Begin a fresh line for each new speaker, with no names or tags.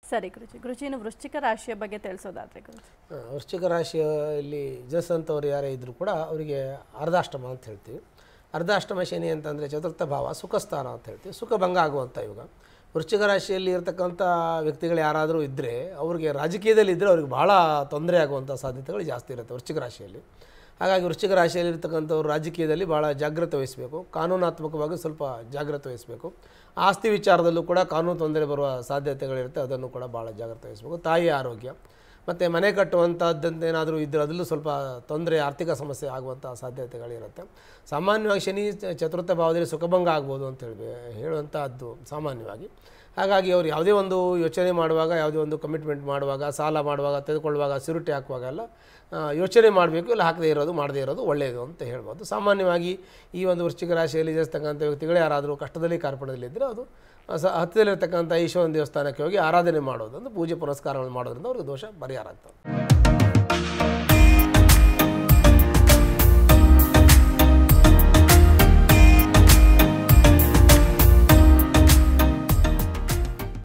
ಸರಿ ಗುರುಜಿ ಗುರುಜಿ ಇನ್ನು ವೃಶ್ಚಿಕ ರಾಶಿಯ ಬಗ್ಗೆ ತಿಳಿಸೋದಾದ್ರೆ ಗುರುಜಿ
ಆ, ವೃಶ್ಚಿಕ ರಾಶಿಯಲ್ಲಿ ಜನಿಸಂಥವ್ರು ಯಾರೇ ಇದ್ದರೂ ಕೂಡ ಅವರಿಗೆ ಅರ್ಧಾಷ್ಟಮ ಅಂತ ಹೇಳ್ತೀವಿ ಅರ್ಧಾಷ್ಟಮ ಶನಿ ಅಂತಂದರೆ ಚತುರ್ಥ ಭಾವ ಸುಖಸ್ಥಾನ ಅಂತ ಹೇಳ್ತೀವಿ ಸುಖ ಭಂಗ ಆಗುವಂಥ ಯುಗ ವೃಶ್ಚಿಕ ರಾಶಿಯಲ್ಲಿ ಇರ್ತಕ್ಕಂಥ ವ್ಯಕ್ತಿಗಳು ಯಾರಾದರೂ ಇದ್ದರೆ ಅವ್ರಿಗೆ ರಾಜಕೀಯದಲ್ಲಿ ಇದ್ದರೆ ಅವ್ರಿಗೆ ಭಾಳ ತೊಂದರೆ ಆಗುವಂಥ ಸಾಧ್ಯತೆಗಳು ಜಾಸ್ತಿ ಇರುತ್ತೆ ವೃಶ್ಚಿಕ ರಾಶಿಯಲ್ಲಿ ಹಾಗಾಗಿ ವೃಶ್ಚಿಕ ರಾಶಿಯಲ್ಲಿ ಇರ್ತಕ್ಕಂಥವ್ರು ರಾಜಕೀಯದಲ್ಲಿ ಭಾಳ ಜಾಗ್ರತೆ ವಹಿಸಬೇಕು ಕಾನೂನಾತ್ಮಕವಾಗಿ ಸ್ವಲ್ಪ ಜಾಗ್ರತೆ ವಹಿಸಬೇಕು ಆಸ್ತಿ ವಿಚಾರದಲ್ಲೂ ಕೂಡ ಕಾನೂನು ತೊಂದರೆ ಬರುವ ಸಾಧ್ಯತೆಗಳಿರುತ್ತೆ ಅದನ್ನು ಕೂಡ ಭಾಳ ಜಾಗ್ರತೆ ವಹಿಸಬೇಕು ತಾಯಿಯ ಆರೋಗ್ಯ ಮತ್ತು ಮನೆ ಕಟ್ಟುವಂಥದ್ದಂತ ಏನಾದರೂ ಇದ್ದರೆ ಅದರಲ್ಲೂ ಸ್ವಲ್ಪ ತೊಂದರೆ ಆರ್ಥಿಕ ಸಮಸ್ಯೆ ಆಗುವಂಥ ಸಾಧ್ಯತೆಗಳಿರುತ್ತೆ ಸಾಮಾನ್ಯವಾಗಿ ಶನಿ ಚ- ಚತುರ್ಥ ಭಾವದಲ್ಲಿ ಸುಖಭಂಗ ಆಗ್ಬೋದು ಅಂತ ಹೇಳಿ ಹೇಳುವಂಥದ್ದು ಸಾಮಾನ್ಯವಾಗಿ ಹಾಗಾಗಿ ಅವ್ರು ಯಾವುದೇ ಒಂದು ಯೋಚನೆ ಮಾಡುವಾಗ ಯಾವುದೇ ಒಂದು ಕಮಿಟ್ಮೆಂಟ್ ಮಾಡುವಾಗ ಸಾಲ ಮಾಡುವಾಗ ತೆಗೆದುಕೊಳ್ಳುವಾಗ ಸಿರುಟಿ ಹಾಕುವಾಗೆಲ್ಲ ಆ, ಯೋಚನೆ ಮಾಡಬೇಕು ಇಲ್ಲ ಹಾಕದೇ ಇರೋದು ಮಾಡದೇ ಇರೋದು ಒಳ್ಳೆಯದು ಅಂತ ಹೇಳ್ಬೋದು ಸಾಮಾನ್ಯವಾಗಿ ಈ ಒಂದು ವೃಶ್ಚಿಕ ರಾಶಿಯಲ್ಲಿ ಜನಿಸ್ತಕ್ಕಂಥ ವ್ಯಕ್ತಿಗಳು ಯಾರಾದರೂ ಕಷ್ಟದಲ್ಲಿ ಕಾರ್ಪಣ್ಯದಲ್ಲಿದ್ದರೆ ಅದು ಸ ಹತ್ತಿರಲ್ಲಿರ್ತಕ್ಕಂಥ ಈಶ್ವರನ ದೇವಸ್ಥಾನಕ್ಕೆ ಹೋಗಿ ಆರಾಧನೆ ಮಾಡೋದು ಅಂದ್ರೆ ಪೂಜೆ ಪುನಸ್ಕಾರಗಳನ್ನು ಮಾಡೋದ್ರಿಂದ ಅವ್ರಿಗೆ ದೋಷ ಪರಿಹಾರ ಆಗ್ತದೆ